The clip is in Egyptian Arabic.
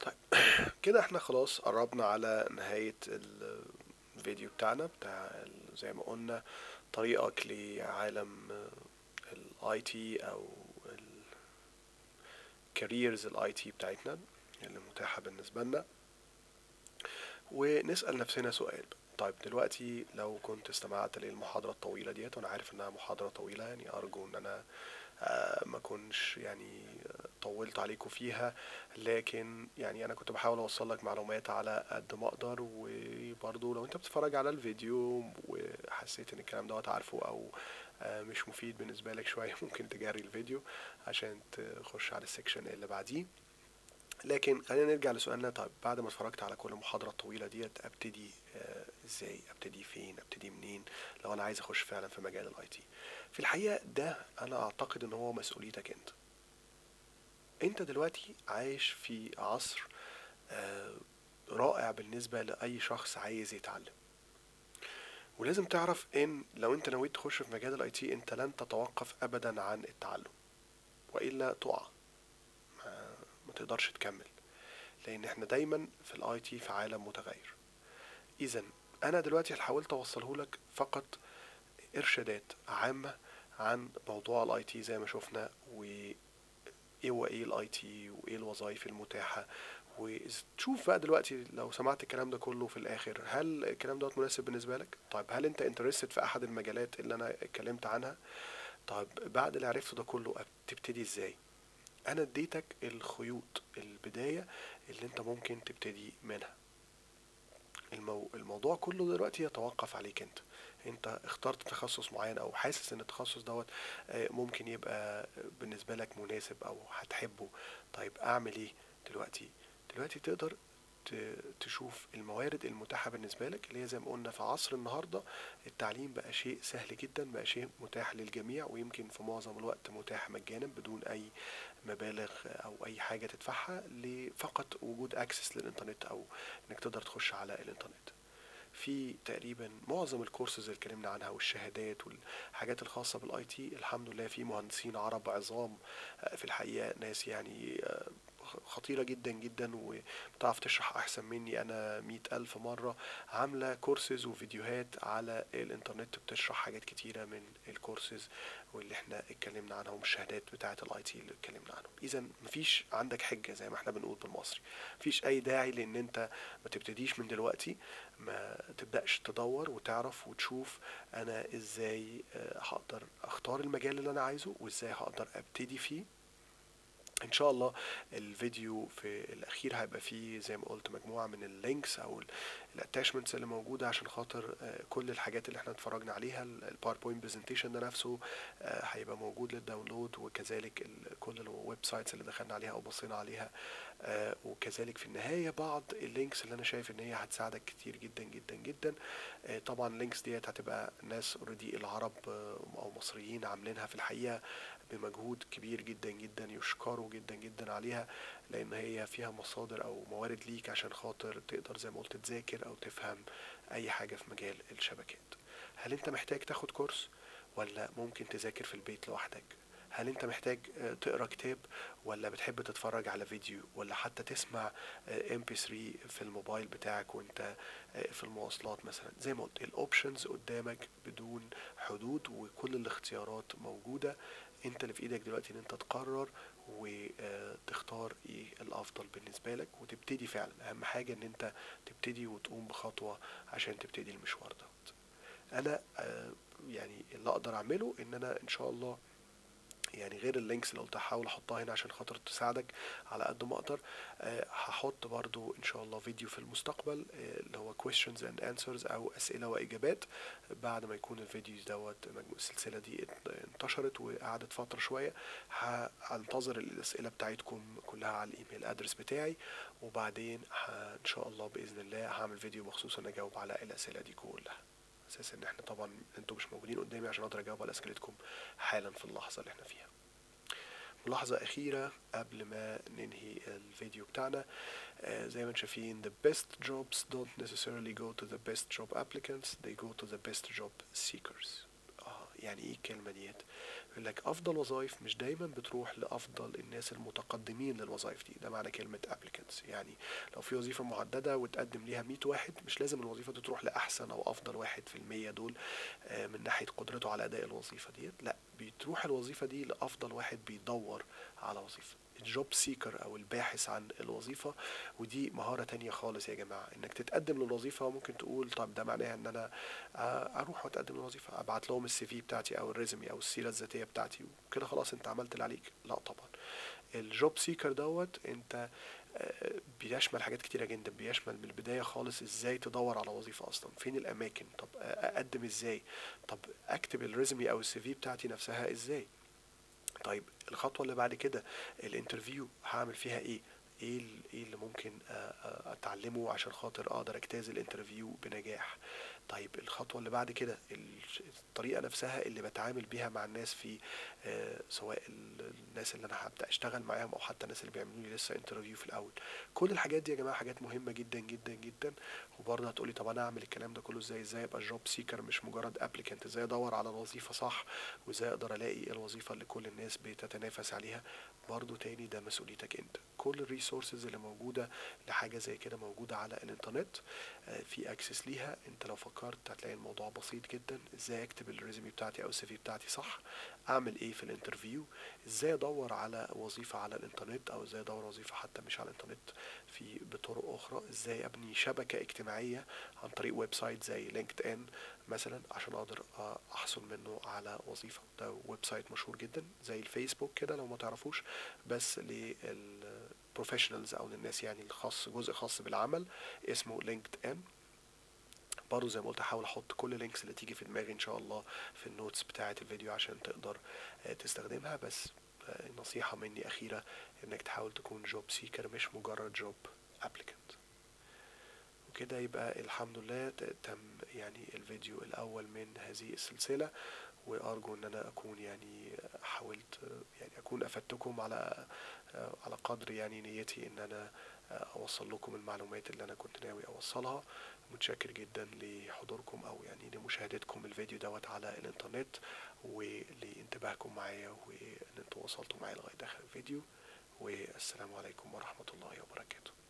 طيب كده احنا خلاص قربنا على نهاية الفيديو بتاعنا بتاع ال- زي ما قلنا طريقك لعالم الاي تي او الكاريرز الاي تي بتاعتنا اللي متاحة بالنسبة لنا ونسأل نفسنا سؤال طيب دلوقتي لو كنت استمعت للمحاضرة الطويلة ديت وانا عارف انها محاضرة طويلة يعني ارجو ان انا آه، ما اكونش يعني آه، طولت عليكم فيها لكن يعني انا كنت بحاول اوصل لك معلومات على قد ما اقدر وبرضه لو انت بتتفرج على الفيديو وحسيت ان الكلام دوت عارفه او آه، مش مفيد بالنسبة لك شوية ممكن تجري الفيديو عشان تخش على السكشن اللي بعديه لكن خلينا نرجع لسؤالنا طيب بعد ما اتفرجت على كل المحاضرة الطويلة ديت ابتدي آه، ازاي ابتدي فين ابتدي منين لو انا عايز اخش فعلا في مجال الاي تي في الحقيقة ده انا اعتقد ان هو مسؤوليتك انت انت دلوقتي عايش في عصر آه، رائع بالنسبة لأي شخص عايز يتعلم ولازم تعرف ان لو انت نويت تخش في مجال الاي تي انت لن تتوقف ابدا عن التعلم والا تقع ما, ما تقدرش تكمل لان احنا دايما في الاي تي في عالم متغير اذا انا دلوقتي اللي حاولت اوصله لك فقط ارشادات عامة عن موضوع الاي تي زي ما شفنا و ايه هو ايه الاي تي وايه الوظائف المتاحة وتشوف بقى دلوقتي لو سمعت الكلام ده كله في الاخر هل الكلام دوت مناسب بالنسبة لك طيب هل انت انترستد في احد المجالات اللي انا اتكلمت عنها طيب بعد اللي عرفته ده كله أب- تبتدي ازاي انا اديتك الخيوط البداية اللي انت ممكن تبتدي منها المو... الموضوع كله دلوقتي يتوقف عليك انت انت اخترت تخصص معين او حاسس ان التخصص دوت آه، ممكن يبقى بالنسبة لك مناسب او هتحبه طيب اعمل ايه دلوقتي دلوقتي تقدر ت- تشوف الموارد المتاحة بالنسبة لك اللي هي زي ما قلنا في عصر النهاردة التعليم بقى شيء سهل جدا بقى شيء متاح للجميع ويمكن في معظم الوقت متاح مجانا بدون أي مبالغ أو أي حاجة تدفعها لفقط وجود أكسس للإنترنت أو إنك تقدر تخش على الإنترنت في تقريبا معظم الكورسز اللي اتكلمنا عنها والشهادات والحاجات الخاصة بالاي تي الحمد لله في مهندسين عرب عظام آه، في الحقيقة ناس يعني آه، خطيرة جدا جدا وبتعرف تشرح أحسن مني أنا مئة ألف مرة عاملة كورسز وفيديوهات على الإنترنت بتشرح حاجات كتيرة من الكورسز واللي احنا اتكلمنا عنهم الشهادات بتاعة الاي تي اللي اتكلمنا عنهم إذا مفيش عندك حجة زي ما احنا بنقول بالمصري مفيش أي داعي لأن أنت ما تبتديش من دلوقتي ما تبدأش تدور وتعرف وتشوف أنا إزاي آه، هقدر أختار المجال اللي أنا عايزه وإزاي هقدر أبتدي فيه ان شاء الله الفيديو في الاخير هيبقى فيه زي ما قلت مجموعه من اللينكس او الاتاشمنتس اللي موجوده عشان خاطر آه، كل الحاجات اللي احنا اتفرجنا عليها الباوربوينت برزنتيشن ده نفسه آه، هيبقى موجود للداونلود وكذلك ال- كل الويب سايتس اللي دخلنا عليها او بصينا عليها آه، وكذلك في النهايه بعض اللينكس اللي انا شايف ان هي هتساعدك كتير جدا جدا جدا آه، طبعا اللينكس ديت هتبقى ناس اوريدي العرب آه، او مصريين عاملينها في الحقيقه بمجهود كبير جدا جدا يشكروا جدا جدا عليها لان هي فيها مصادر او موارد ليك عشان خاطر تقدر زي ما قلت تذاكر او تفهم اي حاجة في مجال الشبكات هل انت محتاج تاخد كورس ولا ممكن تذاكر في البيت لوحدك هل انت محتاج آه، تقرا كتاب ولا بتحب تتفرج على فيديو ولا حتى تسمع ام بي 3 في الموبايل بتاعك وانت آه، في المواصلات مثلا زي ما قلت الاوبشنز قدامك بدون حدود وكل الاختيارات موجودة انت اللي في ايدك دلوقتي ان انت تقرر وتختار ايه الافضل بالنسبة لك وتبتدي فعلا اهم حاجة ان انت تبتدي وتقوم بخطوة عشان تبتدي المشوار دوت انا آه، يعني اللي اقدر اعمله ان انا ان شاء الله يعني غير اللينكس اللي قلت هحاول احطها هنا عشان خاطر تساعدك على قد ما اقدر آه، هحط برضو ان شاء الله فيديو في المستقبل آه، اللي هو questions and answers او اسئلة واجابات بعد ما يكون الفيديو دوت مجموع السلسلة دي ات- انتشرت وقعدت فترة شوية هنتظر الاسئلة بتاعتكم كلها على الايميل ادرس بتاعي وبعدين ه- ان شاء الله باذن الله هعمل فيديو مخصوص ان اجاوب على الاسئلة دي كلها اساس ان احنا طبعا انتوا مش موجودين قدامي عشان اقدر اجاوب على اسئلتكم حالا في اللحظة اللي احنا فيها ملاحظة أخيرة قبل ما ننهي الفيديو بتاعنا آه، زي ما انتم شايفين the best jobs don't necessarily go to the best job applicants they go to the best job seekers آه يعني ايه الكلمة ديت يقول لك افضل وظائف مش دايما بتروح لافضل الناس المتقدمين للوظائف دي ده معنى كلمة applicants يعني لو في وظيفة محددة وتقدم ليها 100 واحد مش لازم الوظيفة دي تروح لأحسن أو أفضل واحد في المية دول آه، من ناحية قدرته على أداء الوظيفة ديت لا بتروح الوظيفة دي لأفضل واحد بيدور على وظيفة الجوب سيكر او الباحث عن الوظيفة ودي مهارة تانية خالص يا جماعة انك تتقدم للوظيفة ممكن تقول طب ده معناها ان انا آه، اروح واتقدم للوظيفة ابعت لهم السي في بتاعتي او الريزمي او السيرة الذاتية بتاعتي وكده خلاص انت عملت اللي عليك لا طبعا الجوب سيكر دوت انت آه، بيشمل حاجات كتيرة جدا بيشمل من البداية خالص ازاي تدور على وظيفة اصلا فين الاماكن طب آه، اقدم ازاي طب اكتب الريزمي او السي في بتاعتي نفسها ازاي طيب الخطوة اللي بعد كده الانترفيو هعمل فيها ايه ايه ال- ايه اللي ممكن آه، آه، اتعلمه عشان خاطر اقدر اجتاز الانترفيو بنجاح طيب الخطوة اللي بعد كده ال- الطريقة نفسها اللي بتعامل بيها مع الناس في آه، سواء ال- الناس اللي انا هبدأ اشتغل معاهم او حتى الناس اللي بيعملوا لي لسه انترفيو في الاول كل الحاجات دي يا جماعة حاجات مهمة جدا جدا جدا وبرضه هتقولي طب انا اعمل الكلام ده كله ازاي ازاي ابقى جوب سيكر مش مجرد ابليكانت ازاي ادور على الوظيفة صح وازاي اقدر الاقي الوظيفة اللي كل الناس بتتنافس عليها برضو تاني ده مسؤوليتك انت كل الريسورسز اللي موجودة لحاجة زي كده موجودة على الانترنت آه، في اكسس ليها انت لو فكرت هتلاقي الموضوع بسيط جدا ازاي اكتب الريزومي بتاعتي او السي في بتاعتي صح اعمل ايه في الانترفيو ازاي ادور على وظيفة على الانترنت او ازاي ادور وظيفة حتى مش على الانترنت في بطرق اخرى ازاي ابني شبكة اجتماعية عن طريق ويب سايت زي لينكد ان مثلا عشان اقدر آه، احصل منه على وظيفة ده ويب سايت مشهور جدا زي الفيسبوك كده لو ما تعرفوش بس للبروفيشنالز او للناس يعني الخاص جزء خاص بالعمل اسمه لينكد ان برضه زي ما قلت هحاول احط كل اللينكس اللي تيجي في دماغي ان شاء الله في النوتس بتاعه الفيديو عشان تقدر آه، تستخدمها بس آه، نصيحة مني أخيرة إنك تحاول تكون جوب سيكر مش مجرد جوب ابليكانت وكده يبقى الحمد لله ت- تم يعني الفيديو الأول من هذه السلسلة وأرجو إن أنا أكون يعني حاولت يعني أكون أفدتكم على على قدر يعني نيتي إن أنا أوصل لكم المعلومات اللي أنا كنت ناوي أوصلها متشكر جدا لحضوركم أو يعني لمشاهدتكم الفيديو دوت على الإنترنت ولانتباهكم معايا وإن انتوا وصلتوا معايا لغاية آخر الفيديو والسلام عليكم ورحمة الله وبركاته